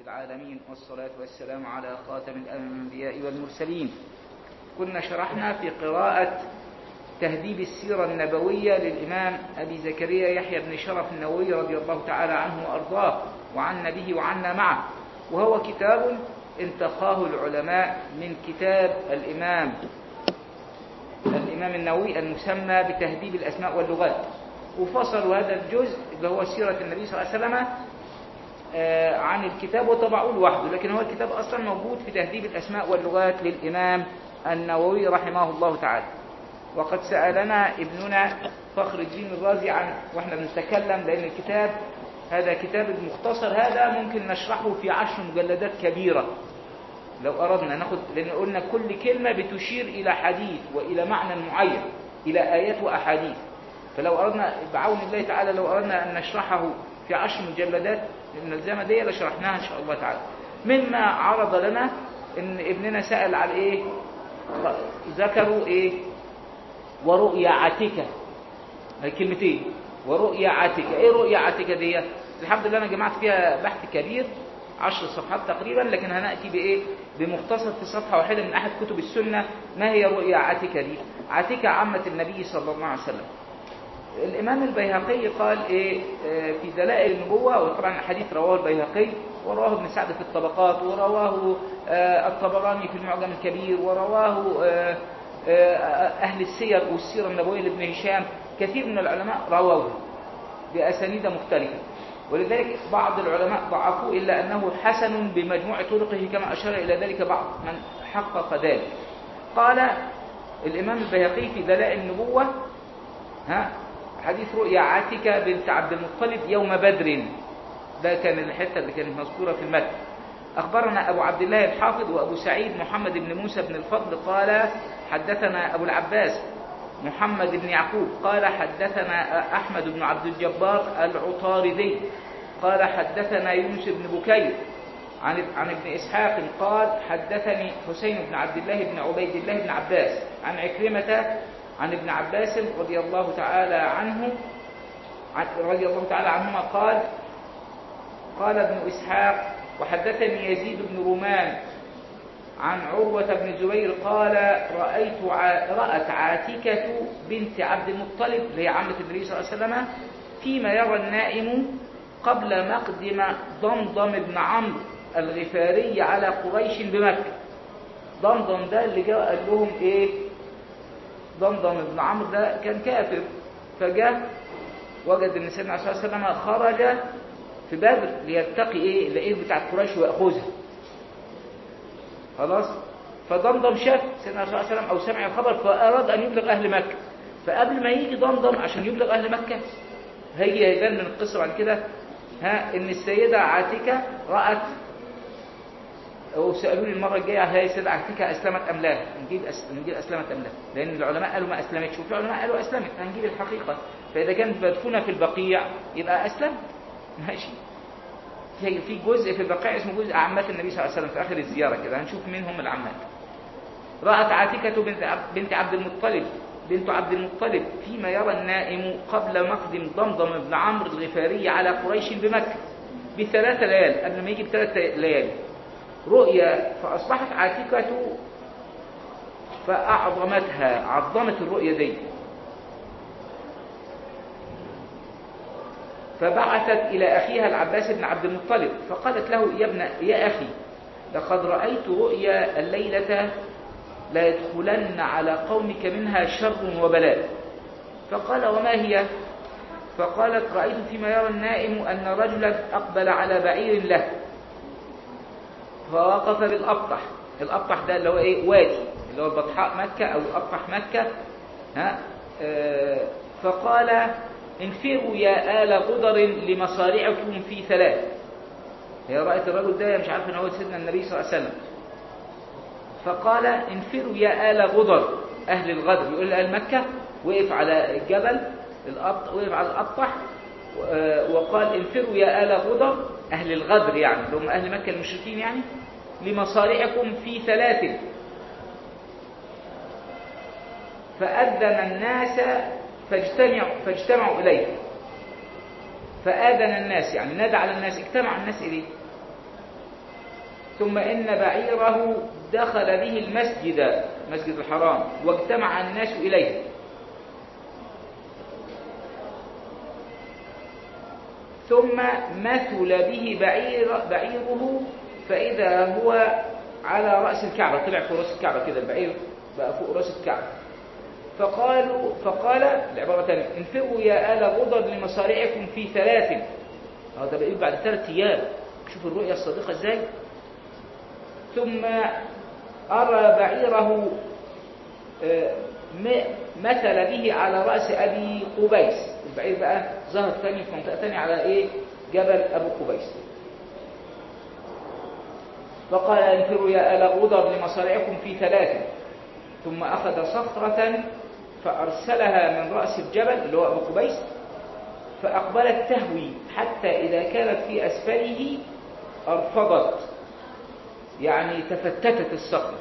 العالمين والصلاة والسلام على خاتم الأنبياء والمرسلين كنا شرحنا في قراءة تهذيب السيرة النبوية للإمام أبي زكريا يحيى بن شرف النووي رضي الله تعالى عنه وأرضاه وعنا به وعنا معه وهو كتاب انتقاه العلماء من كتاب الإمام الإمام النووي المسمى بتهذيب الأسماء واللغات وفصلوا هذا الجزء اللي هو سيرة النبي صلى الله عليه وسلم عن الكتاب وطبعوه لوحده لكن هو الكتاب أصلا موجود في تهذيب الأسماء واللغات للإمام النووي رحمه الله تعالى وقد سألنا ابننا فخر الدين الرازي عن واحنا بنتكلم لأن الكتاب هذا كتاب المختصر هذا ممكن نشرحه في عشر مجلدات كبيرة لو أردنا ناخد لأن قلنا كل كلمة بتشير إلى حديث وإلى معنى معين إلى آيات وأحاديث فلو أردنا بعون الله تعالى لو أردنا أن نشرحه في عشر مجلدات الملزمة دي لشرحناها إن شاء الله تعالى مما عرض لنا إن ابننا سأل على إيه ذكروا إيه ورؤيا عتيكة كلمتين ورؤيا عتيكة إيه رؤيا عتيكة دي الحمد لله أنا جمعت فيها بحث كبير عشر صفحات تقريبا لكن هنأتي بإيه بمختصر في صفحة واحدة من أحد كتب السنة ما هي رؤيا عتيكة دي عتيكة عامة النبي صلى الله عليه وسلم الإمام البيهقي قال إيه في دلائل النبوة وطبعا الحديث رواه البيهقي ورواه ابن سعد في الطبقات ورواه الطبراني في المعجم الكبير ورواه أهل السير والسيرة النبوية لابن هشام كثير من العلماء رووه بأسانيد مختلفة ولذلك بعض العلماء ضعفوه إلا أنه حسن بمجموع طرقه كما أشار إلى ذلك بعض من حقق ذلك قال الإمام البيهقي في دلائل النبوة ها حديث رؤيا عاتكة بنت عبد المطلب يوم بدر ده كان الحتة اللي كانت مذكورة في المتن أخبرنا أبو عبد الله الحافظ وأبو سعيد محمد بن موسى بن الفضل قال حدثنا أبو العباس محمد بن يعقوب قال حدثنا أحمد بن عبد الجبار العطاردي قال حدثنا يونس بن بكير عن عن ابن إسحاق قال حدثني حسين بن عبد الله بن عبيد الله بن عباس عن عكرمة عن ابن عباس رضي الله تعالى عنه رضي الله تعالى عنهما قال قال ابن إسحاق وحدثني يزيد بن رومان عن عروة بن زبير قال رأيت ع... رأت عاتكة بنت عبد المطلب اللي هي عمة النبي صلى الله عليه وسلم فيما يرى النائم قبل مقدم ضمضم بن عمرو الغفاري على قريش بمكة ضمضم ده اللي جاء قال لهم ايه ضمضم بن عمرو ده كان كافر فجاء وجد ان سيدنا صلى الله عليه وسلم خرج في بدر ليتقي ايه العير بتاع قريش ويأخذها خلاص فضمضم شاف سيدنا صلى الله عليه وسلم او سمع الخبر فاراد ان يبلغ اهل مكه فقبل ما يجي ضمضم عشان يبلغ اهل مكه هيجي هيبان من القصه بعد كده ها ان السيده عاتكه رات وسالوني المره الجايه هي السيده عاتكه اسلمت ام لا نجيب أس... نجيب اسلمت ام لا لان العلماء قالوا ما اسلمتش وفي علماء قالوا اسلمت هنجيب الحقيقه فاذا كانت مدفونه في البقيع يبقى اسلمت ماشي في جزء في البقاع اسمه جزء عمات النبي صلى الله عليه وسلم في آخر الزيارة كده هنشوف مين هم العمات رأت عاتكة بنت عبد, بنت عبد المطلب بنت عبد المطلب فيما يرى النائم قبل مقدم ضمضم بن عمرو الغفاري على قريش بمكة بثلاث ليال قبل ما يجي بثلاث ليالي رؤيا فأصبحت عاتكة فأعظمتها عظمت الرؤيا دي فبعثت إلى أخيها العباس بن عبد المطلب فقالت له يا ابن يا أخي لقد رأيت رؤيا الليلة لا يدخلن على قومك منها شر وبلاء فقال وما هي فقالت رأيت فيما يرى النائم أن رجلا أقبل على بعير له فوقف بالأبطح الأبطح ده اللي هو إيه وادي اللي هو بطحاء مكة أو أبطح مكة ها آه فقال انفروا يا آل غدر لمصارعكم في ثلاث هي رأت الرجل ده مش عارف ان هو سيدنا النبي صلى الله عليه وسلم فقال انفروا يا آل غدر أهل الغدر يقول أهل مكة وقف على الجبل الأبط وقف على الأبطح وقال انفروا يا آل غدر أهل الغدر يعني اللي هم أهل مكة المشركين يعني لمصارعكم في ثلاث فأذن الناس فاجتمعوا, فاجتمعوا إليه فآذن الناس يعني نادى على الناس اجتمع الناس إليه ثم إن بعيره دخل به المسجد مسجد الحرام واجتمع الناس إليه ثم مثل به بعير بعيره فإذا هو على رأس الكعبة طلع فوق رأس الكعبة كده البعير بقى فوق رأس الكعبة فقالوا فقال العبارة تانية انفروا يا آل غضر لمصارعكم في ثلاث هذا بقى بعد ثلاث أيام شوف الرؤية الصادقة ازاي ثم أرى بعيره مثل به على رأس أبي قبيس البعير بقى ظهر ثاني في منطقة ثانية على إيه جبل أبو قبيس فقال انفروا يا آل غضر لمصارعكم في ثلاثة ثم أخذ صخرة فأرسلها من رأس الجبل اللي هو أبو قبيس فأقبلت تهوي حتى إذا كانت في أسفله أرفضت يعني تفتتت الصخرة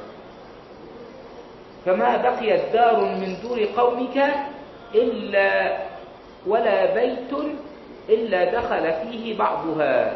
فما بقيت دار من دور قومك إلا ولا بيت إلا دخل فيه بعضها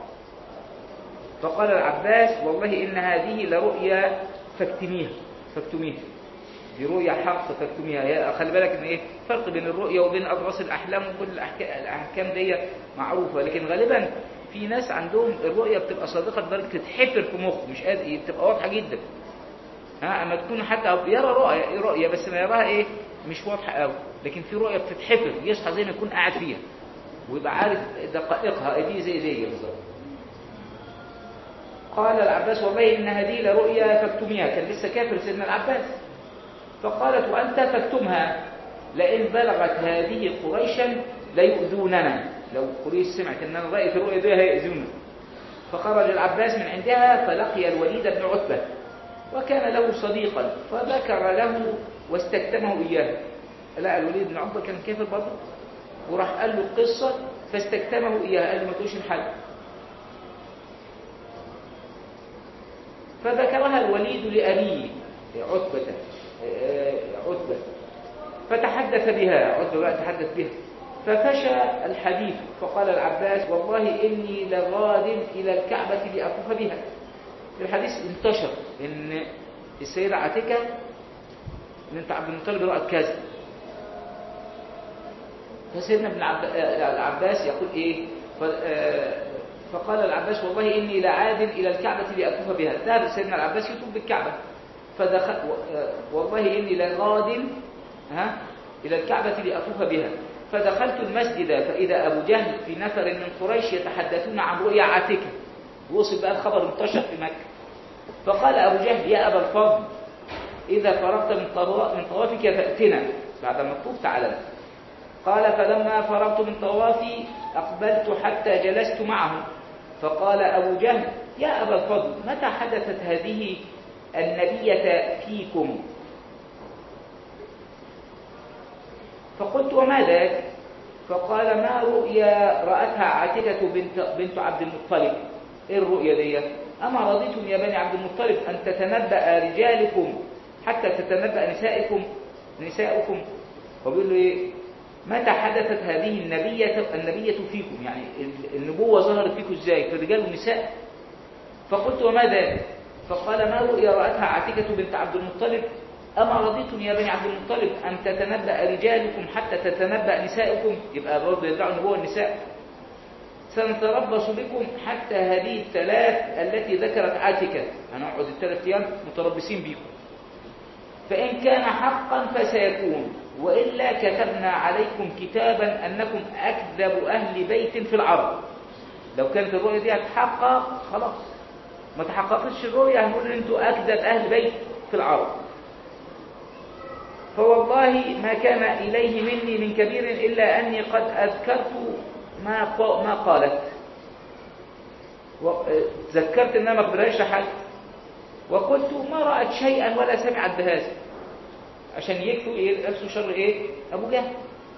فقال العباس والله إن هذه لرؤيا فاكتميها فاكتميها دي رؤيا حق فاكتميها يا خلي بالك ان ايه فرق بين الرؤيا وبين اضراس الاحلام وكل الأحكام, الاحكام دي معروفه لكن غالبا في ناس عندهم الرؤيا بتبقى صادقه لدرجه تتحفر في مخه مش قادر بتبقى واضحه جدا ها اما تكون حتى يرى رؤيا رؤيا بس ما يراها ايه مش واضحه قوي لكن في رؤيا بتتحفر يصحى زي ما يكون قاعد فيها ويبقى عارف دقائقها دي زي زي بالظبط قال العباس والله إن هذه لرؤيا فاكتميها كان لسه كافر سيدنا العباس فقالت وأنت فاكتمها لئن بلغت هذه قريشا ليؤذوننا لو قريش سمعت أننا رأيت الرؤيا دي هيأذونا فخرج العباس من عندها فلقي الوليد بن عتبة وكان له صديقا فذكر له واستكتمه إياه لا الوليد بن عتبة كان كافر برضه وراح قال له القصة فاستكتمه إياها قال له ما تقولش لحد فذكرها الوليد لأبيه عتبة عتبة فتحدث بها عتبة بقى تحدث بها ففشى الحديث فقال العباس والله إني لغاد إلى الكعبة لأطوف بها الحديث انتشر إن السيدة عتيكة بنت عبد المطلب رأت كذا فسيدنا ابن العباس يقول إيه فقال العباس والله إني لعاد إلى الكعبة لأطوف بها ذهب سيدنا العباس يطوف بالكعبة فدخل والله إني لغاد ها إلى الكعبة لأطوف بها فدخلت المسجد فإذا أبو جهل في نفر من قريش يتحدثون عن رؤيا عاتكة وصل بقى الخبر انتشر في مكة فقال أبو جهل يا أبا الفضل إذا فرغت من من طوافك فأتنا بعد ما تطوف تعالى قال فلما فرغت من طوافي أقبلت حتى جلست معه فقال أبو جهل يا أبا الفضل متى حدثت هذه النبية فيكم فقلت وما ذاك فقال ما رؤيا رأتها عاتكة بنت, بنت عبد المطلب ايه الرؤيا دي أما رضيتم يا بني عبد المطلب أن تتنبأ رجالكم حتى تتنبأ نسائكم نساؤكم وبيقول له ايه متى حدثت هذه النبية النبية فيكم يعني النبوة ظهرت فيكم ازاي في الرجال والنساء فقلت وما ذلك فقال ما رؤيا رأتها عاتكة بنت عبد المطلب أما رضيتم يا بني عبد المطلب أن تتنبأ رجالكم حتى تتنبأ نسائكم يبقى برضه يدعوا نبوة النساء سنتربص بكم حتى هذه الثلاث التي ذكرت عاتكة هنقعد الثلاث أيام متربصين بكم فإن كان حقا فسيكون وإلا كتبنا عليكم كتابا أنكم أكذب أهل بيت في العرب لو كانت الرؤية دي هتحقق خلاص ما تحققتش الرؤية هنقول ان انتوا أكذب أهل بيت في العرب فوالله ما كان إليه مني من كبير إلا أني قد أذكرت ما ما قالت تذكرت أنها ما قبلهاش لحد وقلت ما رأت شيئا ولا سمعت بهذا عشان يكفوا يلبسوا شر ايه ابو جهل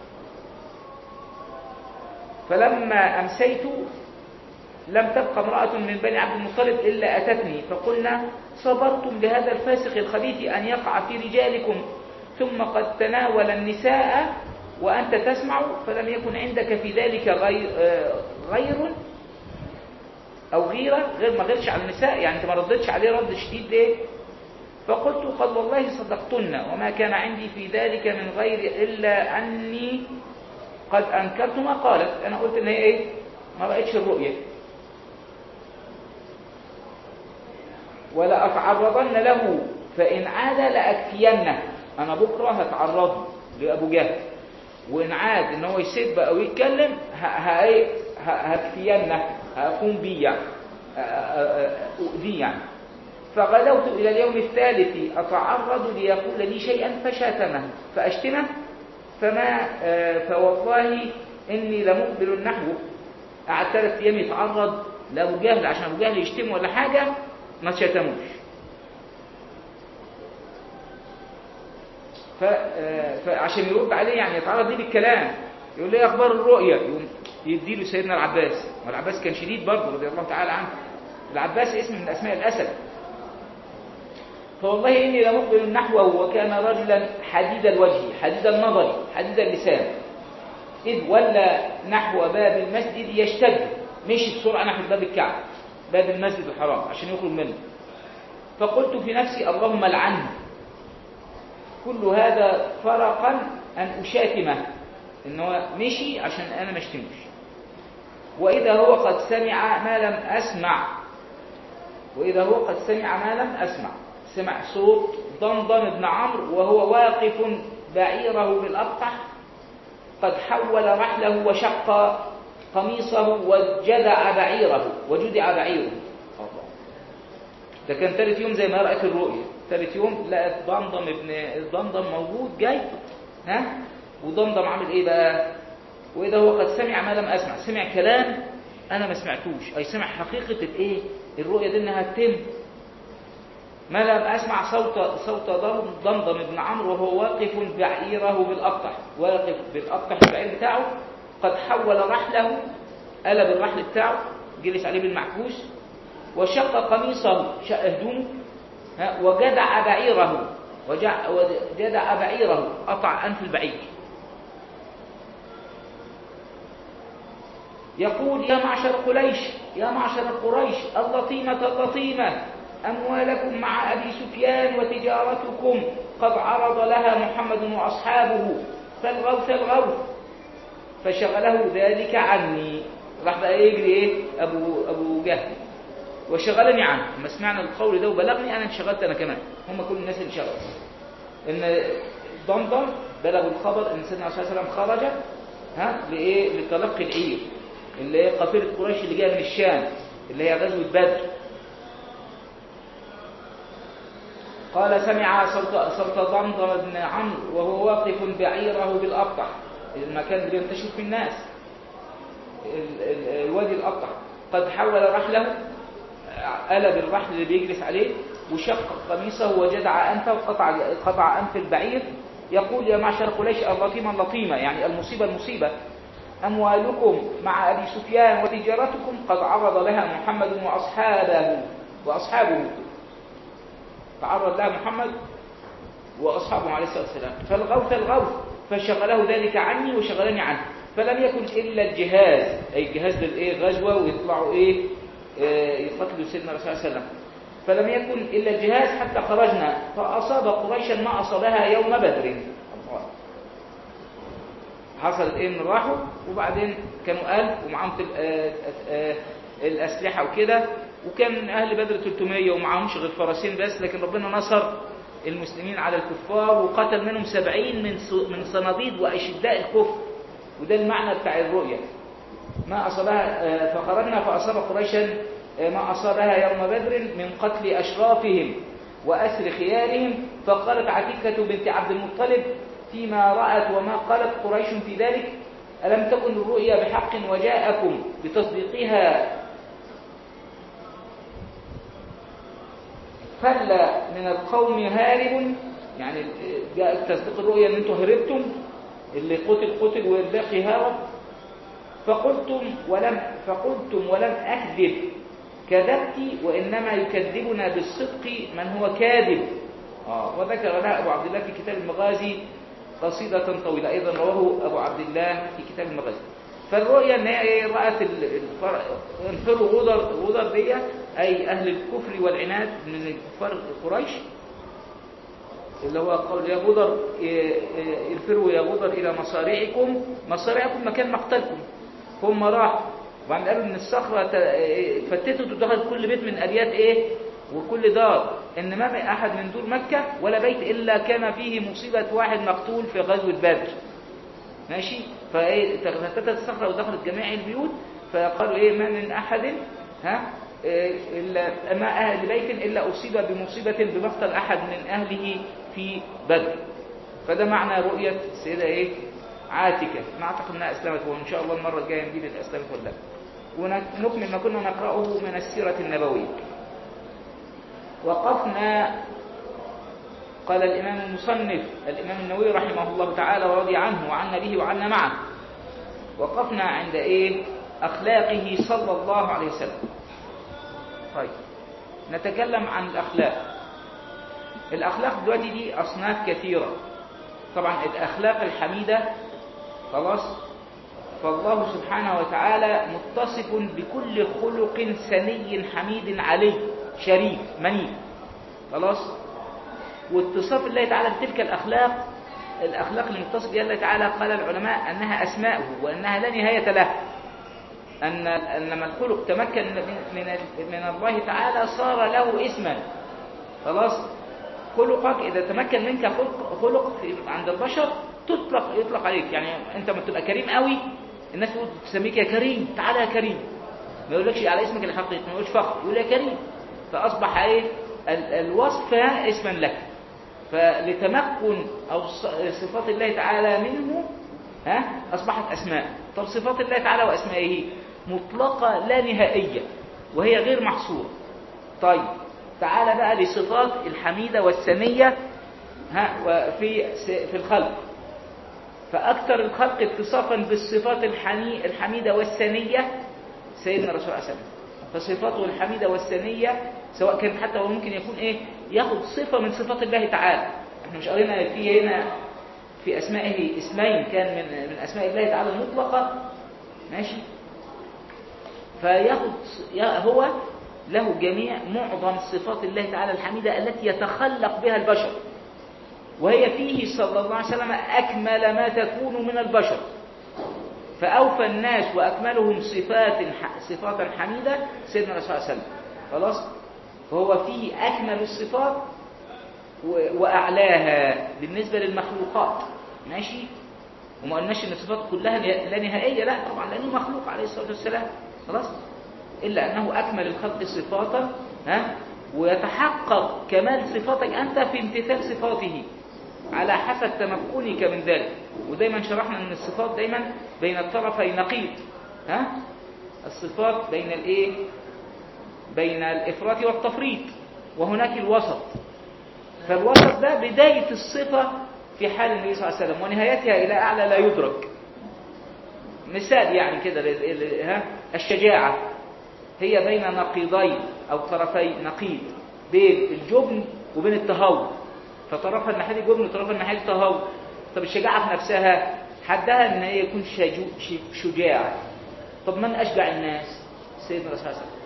فلما امسيت لم تبقى امرأة من بني عبد المطلب إلا أتتني فقلنا صبرتم لهذا الفاسق الخبيث أن يقع في رجالكم ثم قد تناول النساء وأنت تسمع فلم يكن عندك في ذلك غير, غير أو غيرة غير ما غيرش على النساء يعني أنت ما ردتش عليه رد شديد ليه فقلت قد والله صدقتن وما كان عندي في ذلك من غير إلا أني قد أنكرت ما قالت أنا قلت إن هي إيه ما بقتش الرؤية ولا أتعرضن له فإن عاد لأكفينه أنا بكرة هتعرض لأبو جهل وإن عاد إن هو يسب أو يتكلم هكفينه هقوم بيه يعني أؤذيه يعني فغدوت إلى اليوم الثالث أتعرض ليقول لي شيئا فشاتمه فأشتمه فما فوالله إني لمقبل نحوه قعد ثلاث أيام يتعرض لأبو جهل عشان أبو جهل يشتمه ولا حاجة ما شتموش فعشان يرد عليه يعني يتعرض ليه بالكلام يقول لي اخبار الرؤيا يقوم يديله سيدنا العباس والعباس كان شديد برضه رضي الله تعالى عنه العباس اسم من اسماء الاسد فوالله اني لمقبل نحوه وكان رجلا حديد الوجه حديد النظر حديد اللسان اذ ولى نحو باب المسجد يشتد مشي بسرعه نحو باب الكعبه باب المسجد الحرام عشان يخرج منه فقلت في نفسي اللهم لعنه كل هذا فرقا أن أشاتمه إن هو مشي عشان أنا ما اشتموش وإذا هو قد سمع ما لم أسمع وإذا هو قد سمع ما لم أسمع سمع صوت ضمضم بن عمرو وهو واقف بعيره بالأبطح قد حول رحله وشق قميصه وجدع بعيره وجدع بعيره ده كان ثالث يوم زي ما رأت الرؤية ثالث يوم لقت ضمضم ابن ضمضم موجود جاي ها وضمضم عامل ايه بقى واذا هو قد سمع ما لم اسمع سمع كلام انا ما سمعتوش اي سمع حقيقة الايه الرؤية دي انها تتم ما لم اسمع صوت صوت ضمضم ابن عمرو وهو واقف بعيره بالابطح واقف بالابطح البعير بتاعه قد حول رحله قلب الرحل بتاعه جلس عليه بالمعكوس وشق قميصه شق هدومه وجدع بعيره وجدع بعيره قطع أنف البعير يقول يا معشر قريش يا معشر قريش اللطيمة اللطيمة أموالكم مع أبي سفيان وتجارتكم قد عرض لها محمد وأصحابه فالغوث الغوث فشغله ذلك عني راح بقى يجري ايه ابو ابو جهل وشغلني عنه لما سمعنا القول ده وبلغني انا انشغلت انا كمان هم كل الناس اللي شغلوا ان ضمضم بلغوا الخبر ان سيدنا عليه الصلاه والسلام خرج ها لايه لتلقي العير اللي هي قافله قريش اللي جايه من الشام اللي هي غزوه بدر قال سمع صوت صوت ضمضم بن عمرو وهو واقف بعيره بالابطح المكان اللي بينتشر في الناس الوادي الابطح قد حول رحله قلب الرحل اللي بيجلس عليه وشق قميصه وجدع أنفه وقطع قطع أنف البعير يقول يا معشر قريش اللطيمة اللطيمة يعني المصيبة المصيبة أموالكم مع أبي سفيان وتجارتكم قد عرض لها محمد وأصحابه وأصحابه تعرض لها محمد وأصحابه عليه الصلاة والسلام فالغوث الغوث فشغله ذلك عني وشغلني عنه فلم يكن إلا الجهاز أي الجهاز للإيه غزوة ويطلعوا إيه يقتلوا سيدنا الرسول صلى الله عليه وسلم فلم يكن إلا الجهاز حتى خرجنا فأصاب قريشا ما أصابها يوم بدر الله حصلت إيه من راحوا وبعدين كانوا ألف ومعهم الأسلحة وكده وكان أهل بدر 300 ومعهمش غير فرسين بس لكن ربنا نصر المسلمين على الكفار وقتل منهم سبعين من من صناديد وأشداء الكفر وده المعنى بتاع الرؤية ما أصابها فخرجنا فأصاب قريشا ما أصابها يوم بدر من قتل أشرافهم وأسر خيارهم فقالت عتيكة بنت عبد المطلب فيما رأت وما قالت قريش في ذلك ألم تكن الرؤيا بحق وجاءكم بتصديقها فل من القوم هارب يعني جاء تصديق الرؤيا ان انتم هربتم اللي قتل قتل والباقي هرب فقلتم ولم فقلتم ولم أكذب كذبت وإنما يكذبنا بالصدق من هو كاذب آه وذكر لها أبو عبد الله في كتاب المغازي قصيدة طويلة أيضا رواه أبو عبد الله في كتاب المغازي فالرؤية ان هي ايه رأت ال- الفر- انفروا غدر غدر دي اي اهل الكفر والعناد من كفار قريش اللي هو قول يا غدر إيه، إيه، انفروا يا غدر الى مصارعكم مصارعكم مكان مقتلكم هم راحوا وبعدين قالوا ان الصخره ت- إيه، فتتت ودخلت كل بيت من ابيات ايه وكل دار ان ما من احد من دور مكه ولا بيت الا كان فيه مصيبه واحد مقتول في غزوه بدر ماشي فايه تفتتت الصخره ودخلت جميع البيوت فقالوا ايه ما من احد ها إيه، الا ما اهل بيت الا اصيب بمصيبه بمقتل احد من اهله في بدر فده معنى رؤيه السيده ايه عاتكه انا اعتقد انها اسلمت وان شاء الله المره الجايه نجيب اللي اسلمت ولا لا ونكمل ما كنا نقراه من السيره النبويه وقفنا قال الإمام المصنف الإمام النووي رحمه الله تعالى ورضي عنه وعنا به وعنا معه وقفنا عند إيه أخلاقه صلى الله عليه وسلم طيب نتكلم عن الأخلاق الأخلاق دلوقتي دي أصناف كثيرة طبعا الأخلاق الحميدة خلاص فالله سبحانه وتعالى متصف بكل خلق سني حميد علي شريف منيف خلاص واتصاف الله تعالى بتلك الأخلاق الأخلاق المتصف بها الله تعالى قال العلماء أنها أسماؤه وأنها لا نهاية لها أن أن لما الخلق تمكن من من من الله تعالى صار له اسما خلاص خلقك إذا تمكن منك خلق خلق في عند البشر تطلق يطلق عليك يعني أنت لما تبقى كريم قوي الناس تقول تسميك يا كريم تعالى يا كريم ما يقولكش على اسمك الحقيقي ما يقولش فخر يقول يا كريم فأصبح إيه ال- الوصف اسما لك فلتمكن أو ص- صفات الله تعالى منه ها أصبحت أسماء طب صفات الله تعالى وأسمائه مطلقة لا نهائية وهي غير محصورة طيب تعالى بقى لصفات الحميدة والسنية ها وفي س- في الخلق فأكثر الخلق اتصافا بالصفات الحمي- الحميدة والسنية سيدنا الرسول صلى الله عليه وسلم فصفاته الحميدة والسنية سواء كان حتى وممكن يكون ايه ياخد صفة من صفات الله تعالى احنا مش قرينا في هنا في اسمائه اسمين كان من من اسماء الله تعالى المطلقة ماشي فياخد يا- هو له جميع معظم صفات الله تعالى الحميدة التي يتخلق بها البشر وهي فيه صلى الله عليه وسلم أكمل ما تكون من البشر فأوفى الناس وأكملهم صفات صفات حميدة سيدنا الرسول صلى الله عليه وسلم خلاص فهو فيه أكمل الصفات و- وأعلاها بالنسبة للمخلوقات ماشي وما قلناش ان الصفات كلها لا نهائيه لا طبعا لانه مخلوق عليه الصلاه والسلام خلاص الا انه اكمل الخلق صفاتا ها ويتحقق كمال صفاتك انت في امتثال صفاته على حسب تمكنك من ذلك ودايما شرحنا ان الصفات دايما بين الطرفي نقيض ها الصفات بين الايه بين الافراط والتفريط وهناك الوسط فالوسط ده بدايه الصفه في حال النبي صلى الله عليه وسلم ونهايتها الى اعلى لا يدرك مثال يعني كده ل- ل- ها الشجاعه هي بين نقيضين او طرفي نقيض بين الجبن وبين التهور فطرفها الناحيه جبن وطرفها الناحيه تهور طب الشجاعه في نفسها حدها ان هي يكون شجو ش- شجاع طب من اشجع الناس سيدنا الرسول صلى الله عليه وسلم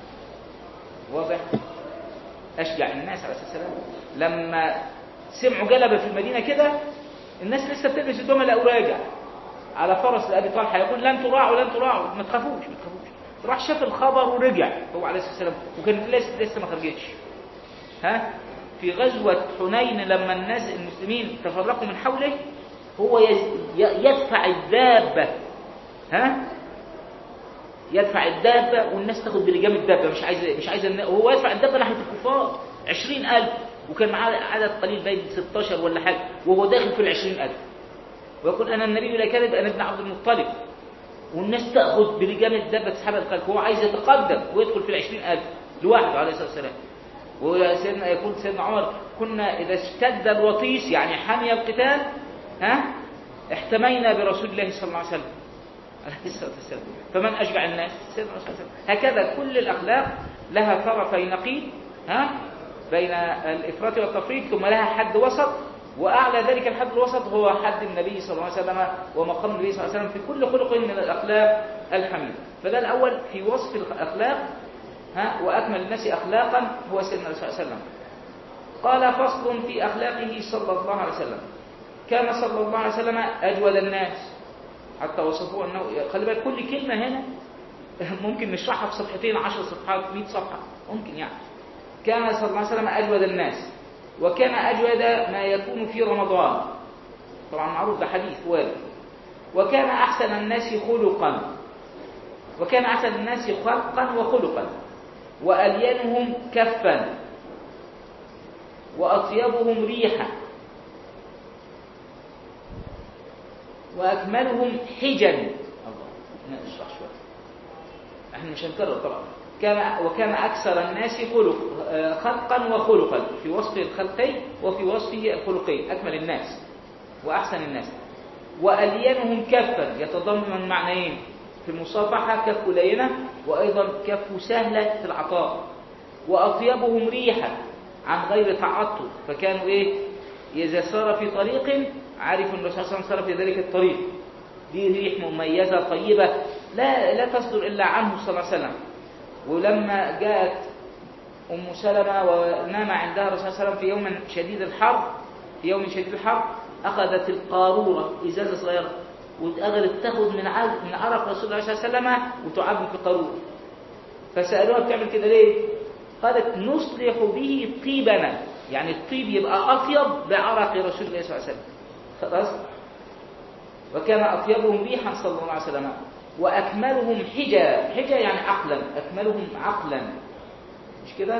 واضح اشجع الناس عليه الصلاه والسلام لما سمعوا جلبه في المدينه كده الناس لسه بتلبس الدمى لقوا راجع على فرس لابي طلحه يقول لن تراعوا لن تراعوا ما تخافوش ما تخافوش راح شاف الخبر ورجع هو عليه الصلاه والسلام وكانت لسه لسه ما خرجتش ها في غزوه حنين لما الناس المسلمين تفرقوا من حوله هو يز- ي- يدفع الدابه ها يدفع الدابة والناس تاخد بلجام الدابة مش عايز مش عايز النا- وهو يدفع الدابة ناحية الكفار عشرين ألف وكان معاه عدد قليل باين 16 ولا حاجة وهو داخل في العشرين ألف ويقول أنا النبي لا كذب أنا ابن عبد المطلب والناس تأخذ بلجام الدابة تسحبها الخلف وهو عايز يتقدم ويدخل في العشرين ألف لوحده عليه الصلاة والسلام وسيدنا يقول سيدنا عمر كنا إذا اشتد الوطيس يعني حمي القتال ها احتمينا برسول الله صلى الله عليه وسلم عليه الصلاة والسلام فمن أشجع الناس سيدنا الرسول صلى الله عليه وسلم هكذا كل الأخلاق لها طرفي نقيض ها بين الإفراط والتفريط ثم لها حد وسط وأعلى ذلك الحد الوسط هو حد النبي صلى الله عليه وسلم ومقام النبي صلى الله عليه وسلم في كل خلق من الأخلاق الحميدة فده الأول في وصف الأخلاق ها وأكمل الناس أخلاقا هو سيدنا صلى الله عليه وسلم قال فصل في أخلاقه صلى الله عليه وسلم كان صلى الله عليه وسلم أجود الناس حتى وصفوه أنه خلي بالك كل كلمة هنا ممكن نشرحها في صفحتين عشر صفحات 100 صفحة ممكن يعني كان صلى الله عليه وسلم أجود الناس وكان أجود ما يكون في رمضان طبعا معروف ده حديث وارد وكان أحسن الناس خلقا وكان أحسن الناس خلقا وخلقا وألينهم كفا وأطيبهم ريحا وأكملهم حجا الله نشرح شوية احنا مش هنكرر طبعا كان وكان أكثر الناس خلق خلقا وخلقا في وصف الخلقي وفي وصفه الخلقي أكمل الناس وأحسن الناس وألينهم كفا يتضمن معنيين في المصافحة كف لينة وأيضا كف سهلة في العطاء وأطيبهم ريحا عن غير تعطل فكانوا إيه إذا سار في طريق عارف أن الرسول صلى الله عليه وسلم سار في ذلك الطريق دي ريح مميزة طيبة لا لا تصدر إلا عنه صلى الله عليه وسلم ولما جاءت أم سلمة ونام عندها الرسول صلى الله عليه وسلم في يوم شديد الحر في يوم شديد الحر أخذت القارورة إزازة صغيرة وأخذت تاخذ من عرق من عرق رسول الله صلى الله عليه وسلم وتعبي في قارورة فسألوها بتعمل كده ليه؟ قالت نصلح به طيبنا يعني الطيب يبقى أطيب بعرق رسول الله صلى الله عليه وسلم خلاص وكان أطيبهم ريحا صلى الله عليه وسلم وأكملهم حجة حجة يعني عقلا أكملهم عقلا مش كده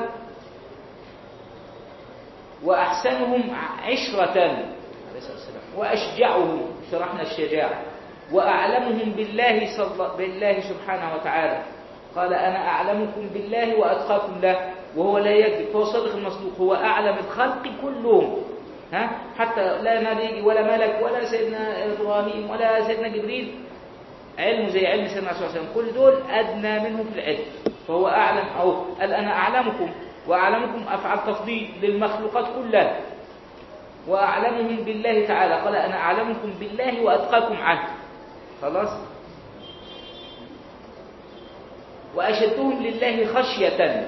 وأحسنهم عشرة عليه الصلاة والسلام وأشجعهم شرحنا الشجاعة وأعلمهم بالله, صل... بالله سبحانه وتعالى قال أنا أعلمكم بالله وأتقاكم له وهو لا يكذب فهو صادق المصدوق هو أعلم الخلق كلهم ها حتى لا نبي ولا ملك ولا سيدنا إبراهيم ولا سيدنا جبريل علمه زي علم سيدنا صلى الله عليه وسلم كل دول أدنى منه في العلم فهو أعلم أو قال أنا أعلمكم وأعلمكم أفعل تفضيل للمخلوقات كلها وأعلمهم بالله تعالى قال أنا أعلمكم بالله وأتقاكم عنه خلاص وأشدهم لله خشية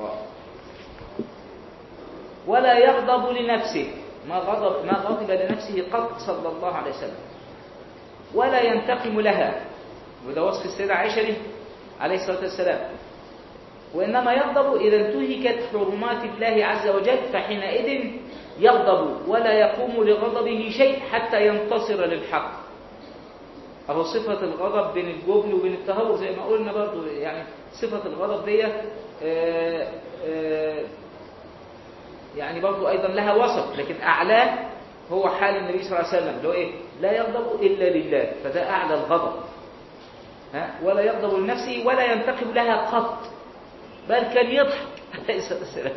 ولا يغضب لنفسه ما غضب ما غضب لنفسه قط صلى الله عليه وسلم ولا ينتقم لها وده وصف السيدة عائشة له عليه الصلاة والسلام وإنما يغضب إذا انتهكت حرمات الله عز وجل فحينئذ يغضب ولا يقوم لغضبه شيء حتى ينتصر للحق أهو صفة الغضب بين الجبن وبين التهور زي ما قلنا برضو يعني صفة الغضب دي آآ آآ يعني برضو أيضا لها وسط لكن أعلاه هو حال النبي صلى الله عليه وسلم اللي هو إيه لا يغضب إلا لله فده أعلى الغضب ها ولا يغضب لنفسه ولا ينتقم لها قط بل كان يضحك عليه الصلاة والسلام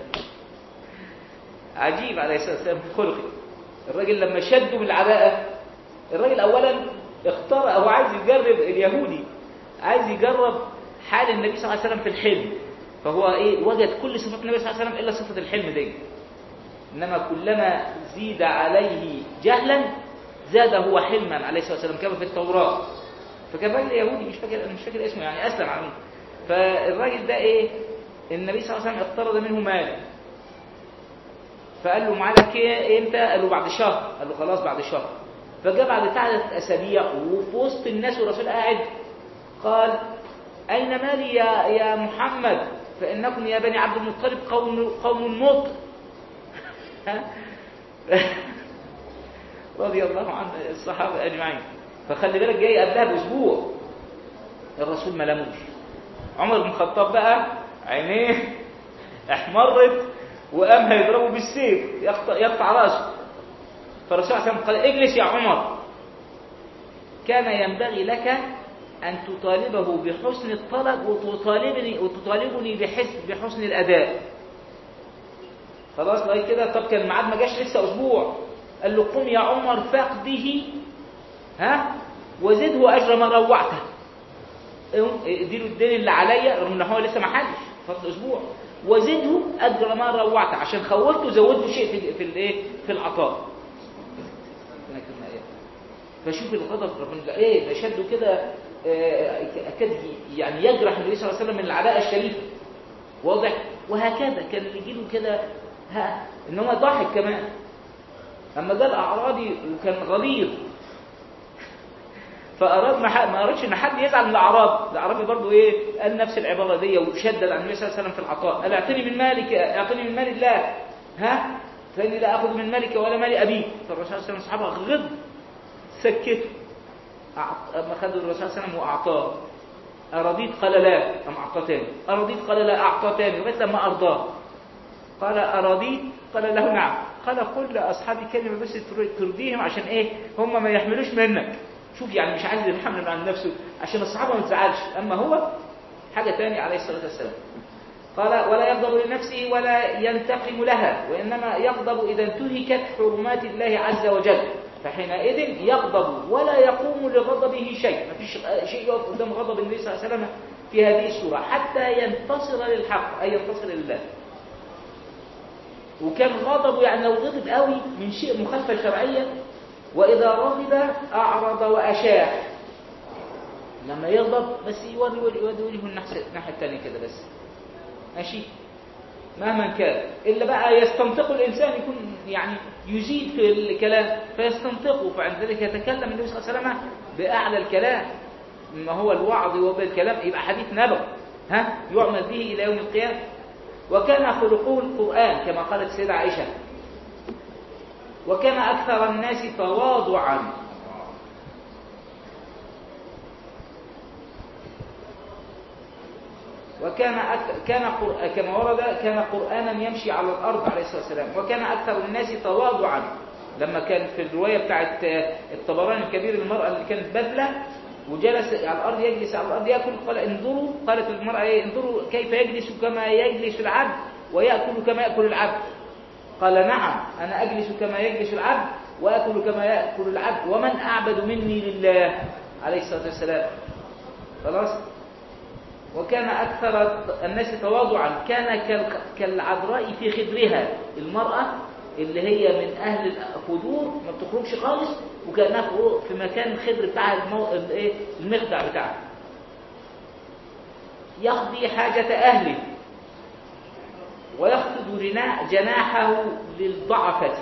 عجيب عليه الصلاة والسلام في خلقه الراجل لما شده بالعباءة الراجل أولا اختار هو عايز يجرب اليهودي عايز يجرب حال النبي صلى الله عليه وسلم في الحلم فهو ايه وجد كل صفات النبي صلى الله عليه وسلم الا صفه الحلم دي انما كلما زيد عليه جهلا زاد هو حلما عليه الصلاه والسلام كما في التوراه فكان راجل يهودي مش فاكر مش فاكر اسمه يعني اسلم عنه فالراجل ده ايه النبي صلى الله عليه وسلم اقترض منه مال فقال له معاك ايه امتى قال له بعد شهر قال له خلاص بعد شهر فجاء بعد ثلاث اسابيع وفي وسط الناس والرسول قاعد قال اين مالي يا يا محمد فانكم يا بني عبد المطلب قوم قوم نطق رضي الله عن الصحابه اجمعين فخلي بالك جاي قبلها باسبوع الرسول ما لموش عمر بن الخطاب بقى عينيه احمرت وقام هيضربه بالسيف يقطع, يقطع راسه فالرسول صلى الله عليه وسلم قال اجلس يا عمر كان ينبغي لك أن تطالبه بحسن الطلب وتطالبني وتطالبني بحسن بحسن الأداء خلاص لغايه كده طب كان الميعاد ما جاش لسه أسبوع قال له قم يا عمر فقده ها وزده أجر ما روعته اديله الدين اللي عليا رغم ان هو لسه ما حلش فضل اسبوع وزده اجر ما روعته عشان خوفته زوده شيء في في الايه في العطاء فشوف الغضب ربنا ايه ده شده كده آه، اكاد يعني يجرح النبي صلى الله عليه وسلم من العداء الشريف واضح وهكذا كان يجي له كده ها ان هو ضاحك كمان اما ده الاعرابي وكان غليظ فاراد ما ح- ما ارادش ان حد يزعل من الاعراب الاعرابي برضه ايه قال نفس العباره دي وشدد على النبي صلى الله عليه وسلم في العطاء قال اعطني من مالك اعطني من مال الله ها فاني لا اخذ من مالك ولا مال ابيك فالرسول صلى الله عليه وسلم الصحابه غض سكته أعط- اما خد الرسول صلى الله عليه وسلم واعطاه أرضيت قال لا أم أعطى تاني أرضيت قال لا أعطى تاني لغاية لما أرضاه قال أرضيت قال له نعم قال قل لأصحابي كلمة بس تر- ترضيهم عشان إيه هم ما يحملوش منك شوف يعني مش عايز يحمل عن نفسه عشان الصحابة ما تزعلش أما هو حاجة تاني عليه الصلاة والسلام قال ولا يغضب لنفسه ولا ينتقم لها وإنما يغضب إذا انتهكت حرمات الله عز وجل فحينئذ يغضب ولا يقوم لغضبه شيء ما فيش شيء يقف قدام غضب النبي صلى الله عليه وسلم في هذه السورة حتى ينتصر للحق أي ينتصر لله وكان غضبه يعني لو غضب قوي من شيء مخالفة شرعية وإذا رغب أعرض وأشاح لما يغضب بس يوري يوري يوري وجهه الناحية الناحية الثانية كده بس ماشي مهما كان إلا بقى يستنطق الإنسان يكون يعني يزيد في الكلام فيستنطقه فعند ذلك يتكلم النبي صلى الله عليه وسلم بأعلى الكلام ما هو الوعظ وبالكلام يبقى حديث نبوي ها يعمل به إلى يوم القيامة وكان خلقه القرآن كما قالت السيدة عائشة وكان أكثر الناس تواضعا وكان أك... كان قر... كما ورد كان قرآنا يمشي على الأرض عليه الصلاة والسلام وكان أكثر الناس تواضعا لما كان في الرواية بتاعت الطبراني الكبير المرأة اللي كانت بذلة وجلس على الأرض يجلس على الأرض يأكل قال انظروا قالت المرأة إيه انظروا كيف يجلس كما يجلس العبد ويأكل كما يأكل العبد قال نعم أنا أجلس كما يجلس العبد وأكل كما يأكل العبد ومن أعبد مني لله عليه الصلاة والسلام خلاص وكان أكثر الناس تواضعا كان كال- كالعذراء في خدرها المرأة اللي هي من أهل الخدور ما بتخرجش خالص وكأنها فوق في مكان الخدر بتاعها المو... الإيه؟ المخدع بتاعها يقضي حاجة أهله ويخفض جنا- جناحه للضعفة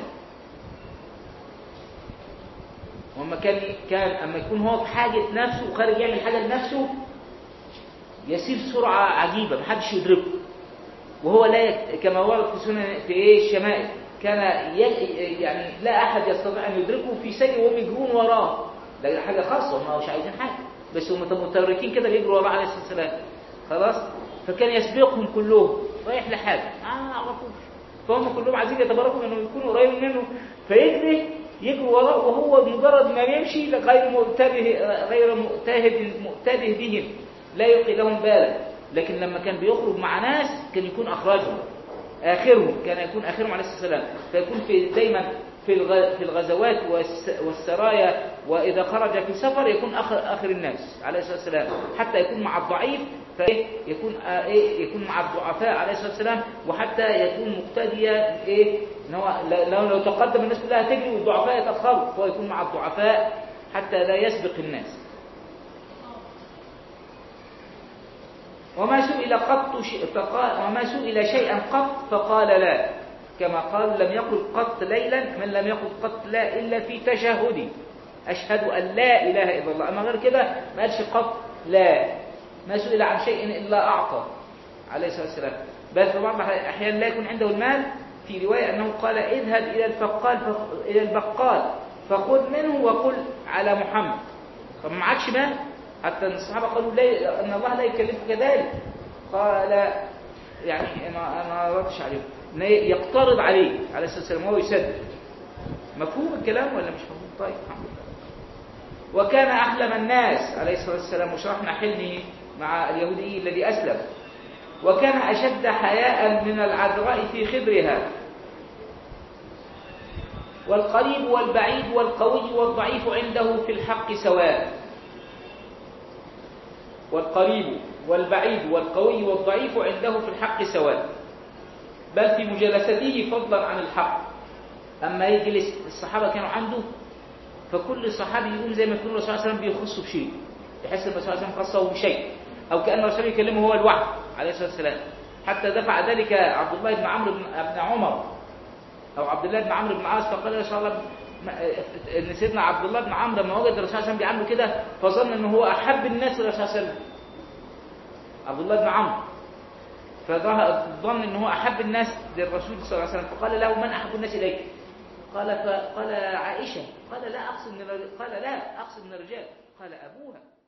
وما كان كان اما يكون هو في حاجة نفسه وخارج يعمل حاجة لنفسه يسير سرعة عجيبة محدش يدركه وهو لا يك... كما ورد في سنن في ايه الشمائل كان ي... يعني لا احد يستطيع ان يدركه في سير وهم يجرون وراه ده حاجة خاصة هم مش عايزين حاجة بس هم متوركين كده بيجروا وراه عليه الصلاة والسلام خلاص فكان يسبقهم كلهم رايح لحاجة ما عرفوش فهم كلهم عايزين يتبركوا انه يكونوا قريبين منه فيجري يجري وراه وهو مجرد ما يمشي غير مؤتبه غير مؤتهد مؤتبه بهم لا يلقي لهم بالا لكن لما كان بيخرج مع ناس كان يكون اخرجهم اخرهم كان يكون اخرهم عليه الصلاه والسلام فيكون في دايما في الغ- في الغزوات والس- والسرايا واذا خرج في سفر يكون اخر اخر الناس عليه الصلاه والسلام حتى يكون مع الضعيف فيكون آه ايه يكون مع الضعفاء عليه الصلاه والسلام وحتى يكون مقتديا ايه ان هو ل- لو لو تقدم الناس كلها تجري والضعفاء يتاخروا فهو يكون مع الضعفاء حتى لا يسبق الناس وما سئل قط شيء فقال وما سئل شيئا قط فقال لا كما قال لم يقل قط ليلا من لم يقل قط لا إلا في تشهدي أشهد أن لا إله إلا الله أما غير كده ما قالش قط لا ما سئل عن شيء إلا أعطى عليه الصلاة والسلام بل في بعض الأحيان لا يكون عنده المال في رواية أنه قال اذهب إلى الفقال فخ- إلى البقال فخذ منه وقل على محمد طب ما معكش مال حتى إن الصحابة قالوا لا أن الله لا يكلفك كذلك قال يعني ما ما ردش عليه إن يقترض عليه عليه الصلاة والسلام وهو يسدد مفهوم الكلام ولا مش مفهوم طيب الحمد لله وكان أحلم الناس عليه الصلاة والسلام وشرحنا حلمه مع اليهودي الذي أسلم وكان أشد حياء من العذراء في خبرها والقريب والبعيد والقوي والضعيف عنده في الحق سواء والقريب والبعيد والقوي والضعيف عنده في الحق سواء بل في مجالسته فضلا عن الحق أما يجلس الصحابة كانوا عنده فكل صحابي يقوم زي ما يكون الرسول صلى الله عليه وسلم بيخصه بشيء يحس ان الرسول صلى الله عليه وسلم خصه بشيء او كان الرسول يكلمه هو الوحي عليه الصلاه والسلام حتى دفع ذلك عبد الله بن عمرو بن بن عمر او عبد الله بن عمرو بن العاص فقال يا رسول الله ما- ان سيدنا عبد الله بن عمرو لما وجد الرسول صلى الله عليه وسلم بيعمله كده فظن ان هو احب الناس الى الرسول صلى الله عليه وسلم عبد الله بن عمرو فظن ان هو احب الناس للرسول صلى الله عليه وسلم فقال له من احب الناس اليك قال فقال عائشه قال لا اقصد من الرجال قال لا اقصد من الرجال قال ابوها